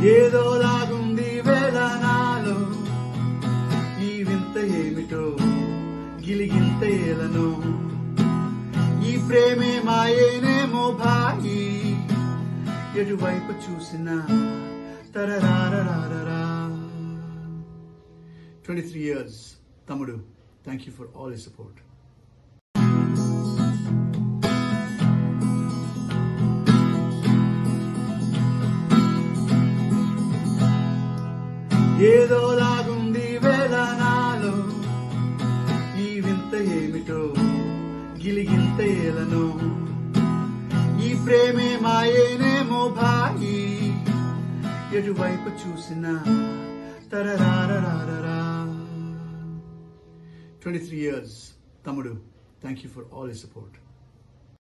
ఏదో లాగుంది వేళ నాలో ఈ వింత ఏమిటో గిలిగింత ఏలను ఈ ప్రేమే మాయేనేమో భాయి ఎటువైపు చూసినా తరరారరారరా ట్వంటీ త్రీ ఇయర్స్ తమ్ముడు thank you for all you support ఏదో లాగుంది వేళ నాలో ఈ వింత ఏమిటో గిలిగింత ఏలను ఈ ప్రేమే మాయేనేమో భాయి ఎటువైపు చూసినా తరరారరారరా ట్వంటీ త్రీ ఇయర్స్ తమ్ముడు thank you for all you support